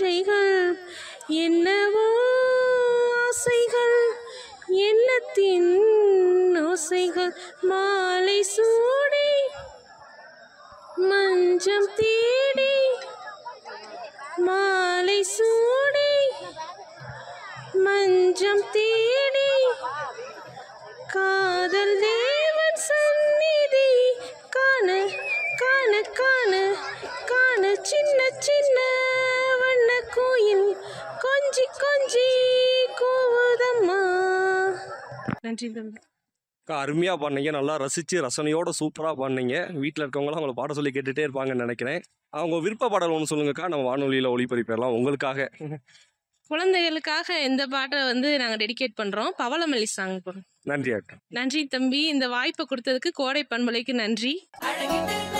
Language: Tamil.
பாஷைகள் என்னவோ ஆசைகள் எண்ணத்தின் ஓசைகள் மாலை சூடி மஞ்சம் தேடி மாலை சூடி மஞ்சம் தேடி காதல் தேவன் சந்நிதி காண காண காண காண சின்ன சின்ன வண்ண கோயில் கொஞ்சி கொஞ்சி கூவுதம்மா நன்றி தம்பி அக்கா அருமையாக பாடினீங்க நல்லா ரசித்து ரசனையோட சூப்பராக பாடினீங்க வீட்டில் இருக்கவங்களாம் அவங்கள பாட சொல்லி கேட்டுகிட்டே இருப்பாங்கன்னு நினைக்கிறேன் அவங்க விருப்ப பாடல் ஒன்று சொல்லுங்கக்கா நம்ம வானொலியில் ஒளிபரப்பிடலாம் உங்களுக்காக குழந்தைகளுக்காக இந்த பாட்டை வந்து நாங்கள் டெடிகேட் பண்ணுறோம் பவளமல்லி சாங் போடுறோம் நன்றி அக்கா நன்றி தம்பி இந்த வாய்ப்பை கொடுத்ததுக்கு கோடை பண்பலைக்கு நன்றி